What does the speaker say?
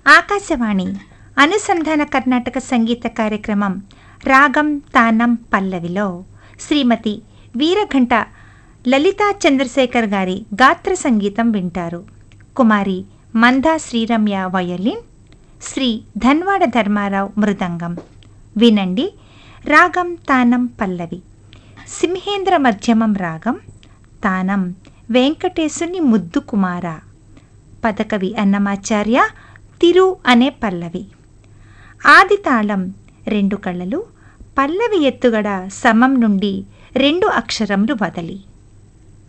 ఆకాశవాణి అనుసంధాన కర్ణాటక సంగీత కార్యక్రమం రాగం తానం పల్లవిలో శ్రీమతి వీరఘంట లలితా చంద్రశేఖర్ గారి గాత్ర సంగీతం వింటారు కుమారి మందా శ్రీరమ్య వయలిన్ శ్రీ ధన్వాడ ధర్మారావు మృదంగం వినండి రాగం తానం పల్లవి సింహేంద్ర మధ్యమం రాగం తానం వెంకటేశుని ముద్దు కుమార పదకవి అన్నమాచార్య తిరు అనే పల్లవి ఆది తాళం రెండు కళ్ళలు పల్లవి ఎత్తుగడ సమం నుండి రెండు అక్షరములు వదలి